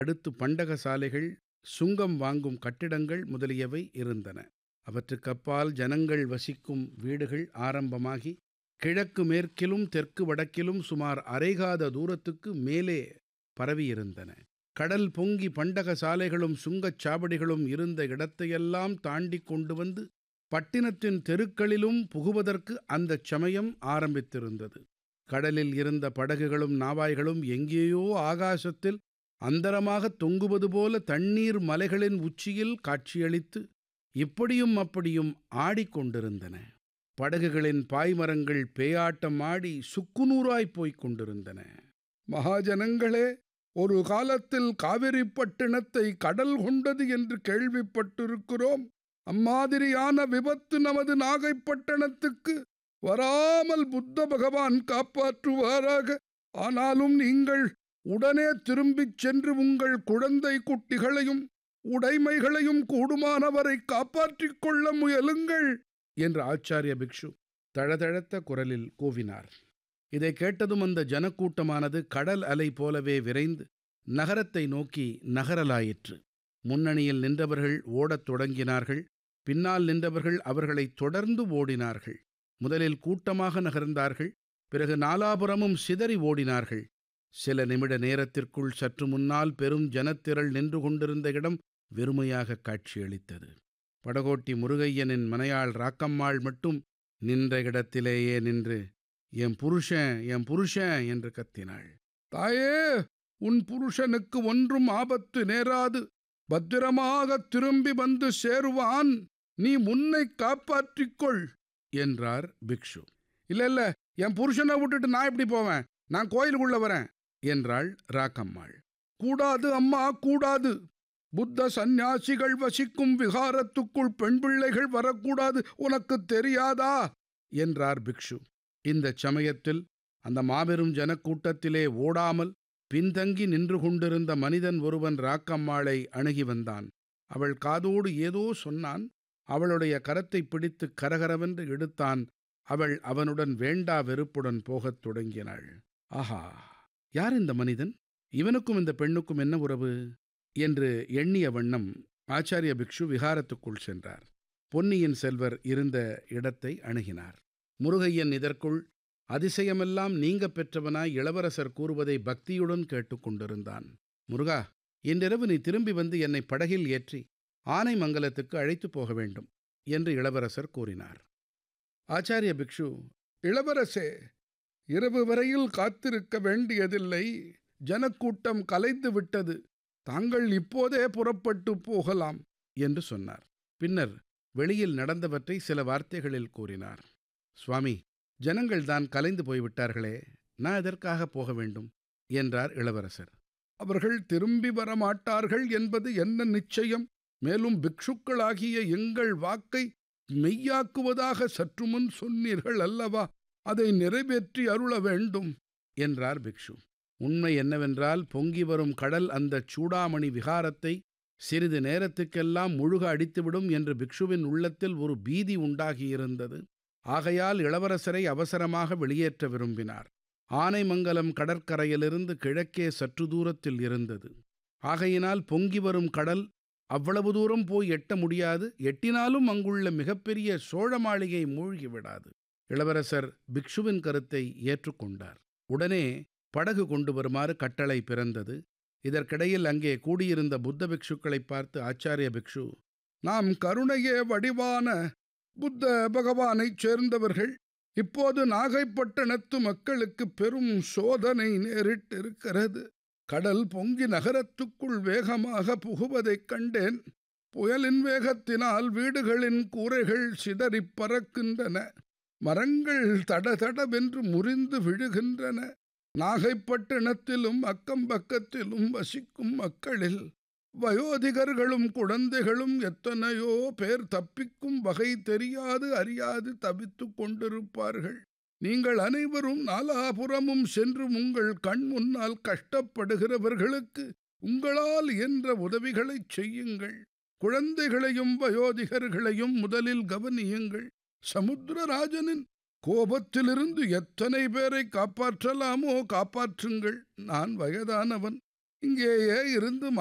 அடுத்து பண்டக சாலைகள் சுங்கம் வாங்கும் கட்டிடங்கள் முதலியவை இருந்தன அவற்றுக்கப்பால் ஜனங்கள் வசிக்கும் வீடுகள் ஆரம்பமாகி கிழக்கு மேற்கிலும் தெற்கு வடக்கிலும் சுமார் அரைகாத தூரத்துக்கு மேலே பரவியிருந்தன கடல் பொங்கி பண்டக சாலைகளும் சுங்கச் சாவடிகளும் இருந்த இடத்தையெல்லாம் தாண்டி கொண்டு வந்து பட்டினத்தின் தெருக்களிலும் புகுவதற்கு அந்தச் சமயம் ஆரம்பித்திருந்தது கடலில் இருந்த படகுகளும் நாவாய்களும் எங்கேயோ ஆகாசத்தில் அந்தரமாக தொங்குவது போல தண்ணீர் மலைகளின் உச்சியில் காட்சியளித்து இப்படியும் அப்படியும் ஆடிக்கொண்டிருந்தன படகுகளின் பாய்மரங்கள் பேயாட்டம் ஆடி சுக்குநூறாய்ப் போய்க் கொண்டிருந்தன மகாஜனங்களே ஒரு காலத்தில் காவிரிப்பட்டினத்தை கடல் கொண்டது என்று கேள்விப்பட்டிருக்கிறோம் அம்மாதிரியான விபத்து நமது நாகைப்பட்டினத்துக்கு வராமல் புத்த பகவான் காப்பாற்றுவாராக ஆனாலும் நீங்கள் உடனே திரும்பிச் சென்று உங்கள் குழந்தை குட்டிகளையும் உடைமைகளையும் கூடுமானவரை காப்பாற்றிக் கொள்ள முயலுங்கள் என்று ஆச்சாரிய பிக்ஷு தழதழத்த குரலில் கூவினார் இதை கேட்டதும் அந்த ஜனக்கூட்டமானது கடல் அலை போலவே விரைந்து நகரத்தை நோக்கி நகரலாயிற்று முன்னணியில் நின்றவர்கள் ஓடத் தொடங்கினார்கள் பின்னால் நின்றவர்கள் அவர்களை தொடர்ந்து ஓடினார்கள் முதலில் கூட்டமாக நகர்ந்தார்கள் பிறகு நாலாபுரமும் சிதறி ஓடினார்கள் சில நிமிட நேரத்திற்குள் சற்று முன்னால் பெரும் ஜனத்திரள் நின்று கொண்டிருந்த இடம் வெறுமையாக காட்சியளித்தது படகோட்டி முருகையனின் மனையாள் ராக்கம்மாள் மட்டும் நின்ற இடத்திலேயே நின்று என் புருஷன் என் புருஷன் என்று கத்தினாள் தாயே உன் புருஷனுக்கு ஒன்றும் ஆபத்து நேராது பத்திரமாக திரும்பி வந்து சேருவான் நீ முன்னை காப்பாற்றிக்கொள் என்றார் பிக்ஷு இல்ல இல்ல என் புருஷனை விட்டுட்டு நான் எப்படி போவேன் நான் கோயிலுக்குள்ள வரேன் என்றாள் ராக்கம்மாள் கூடாது அம்மா கூடாது புத்த சந்நியாசிகள் வசிக்கும் விகாரத்துக்குள் பெண் பிள்ளைகள் வரக்கூடாது உனக்கு தெரியாதா என்றார் பிக்ஷு இந்த சமயத்தில் அந்த மாபெரும் ஜனக்கூட்டத்திலே ஓடாமல் பின்தங்கி நின்று கொண்டிருந்த மனிதன் ஒருவன் ராக்கம்மாளை அணுகி வந்தான் அவள் காதோடு ஏதோ சொன்னான் அவளுடைய கரத்தை பிடித்து கரகரவென்று எடுத்தான் அவள் அவனுடன் வேண்டா வெறுப்புடன் போகத் தொடங்கினாள் ஆஹா யார் இந்த மனிதன் இவனுக்கும் இந்த பெண்ணுக்கும் என்ன உறவு என்று எண்ணிய வண்ணம் ஆச்சாரிய பிக்ஷு விகாரத்துக்குள் சென்றார் பொன்னியின் செல்வர் இருந்த இடத்தை அணுகினார் முருகையன் இதற்குள் அதிசயமெல்லாம் நீங்க பெற்றவனாய் இளவரசர் கூறுவதை பக்தியுடன் கேட்டுக்கொண்டிருந்தான் முருகா இன்றிரவு நீ திரும்பி வந்து என்னை படகில் ஏற்றி ஆனைமங்கலத்துக்கு அழைத்துப் போக வேண்டும் என்று இளவரசர் கூறினார் ஆச்சாரிய பிக்ஷு இளவரசே இரவு வரையில் காத்திருக்க வேண்டியதில்லை ஜனக்கூட்டம் கலைந்து விட்டது தாங்கள் இப்போதே புறப்பட்டு போகலாம் என்று சொன்னார் பின்னர் வெளியில் நடந்தவற்றை சில வார்த்தைகளில் கூறினார் சுவாமி ஜனங்கள் தான் கலைந்து போய்விட்டார்களே நான் எதற்காக போக வேண்டும் என்றார் இளவரசர் அவர்கள் திரும்பி வரமாட்டார்கள் என்பது என்ன நிச்சயம் மேலும் பிக்ஷுக்களாகிய எங்கள் வாக்கை மெய்யாக்குவதாக சற்று முன் சொன்னீர்கள் அல்லவா அதை நிறைவேற்றி அருள வேண்டும் என்றார் பிக்ஷு உண்மை என்னவென்றால் பொங்கி வரும் கடல் அந்த சூடாமணி விகாரத்தை சிறிது நேரத்துக்கெல்லாம் முழுக அடித்துவிடும் என்று பிக்ஷுவின் உள்ளத்தில் ஒரு பீதி உண்டாகியிருந்தது ஆகையால் இளவரசரை அவசரமாக வெளியேற்ற விரும்பினார் ஆனைமங்கலம் கடற்கரையிலிருந்து கிழக்கே சற்று தூரத்தில் இருந்தது ஆகையினால் பொங்கி வரும் கடல் அவ்வளவு தூரம் போய் எட்ட முடியாது எட்டினாலும் அங்குள்ள மிகப்பெரிய சோழ மாளிகை மூழ்கிவிடாது இளவரசர் பிக்ஷுவின் கருத்தை ஏற்றுக்கொண்டார் உடனே படகு கொண்டு வருமாறு கட்டளை பிறந்தது இதற்கிடையில் அங்கே கூடியிருந்த புத்த பிக்ஷுக்களை பார்த்து ஆச்சாரிய பிக்ஷு நாம் கருணையே வடிவான புத்த பகவானைச் சேர்ந்தவர்கள் இப்போது நாகைப்பட்டினத்து மக்களுக்கு பெரும் சோதனை நேரிட்டிருக்கிறது கடல் பொங்கி நகரத்துக்குள் வேகமாக புகுவதைக் கண்டேன் புயலின் வேகத்தினால் வீடுகளின் கூரைகள் சிதறிப் பறக்கின்றன மரங்கள் தடதடவென்று முறிந்து விழுகின்றன நாகைப்பட்டினத்திலும் அக்கம் பக்கத்திலும் வசிக்கும் மக்களில் வயோதிகர்களும் குழந்தைகளும் எத்தனையோ பேர் தப்பிக்கும் வகை தெரியாது அறியாது தவித்துக் கொண்டிருப்பார்கள் நீங்கள் அனைவரும் நாலாபுறமும் சென்று உங்கள் கண் முன்னால் கஷ்டப்படுகிறவர்களுக்கு உங்களால் என்ற உதவிகளைச் செய்யுங்கள் குழந்தைகளையும் வயோதிகர்களையும் முதலில் கவனியுங்கள் சமுத்திரராஜனின் கோபத்திலிருந்து எத்தனை பேரை காப்பாற்றலாமோ காப்பாற்றுங்கள் நான் வயதானவன் இங்கேயே இருந்து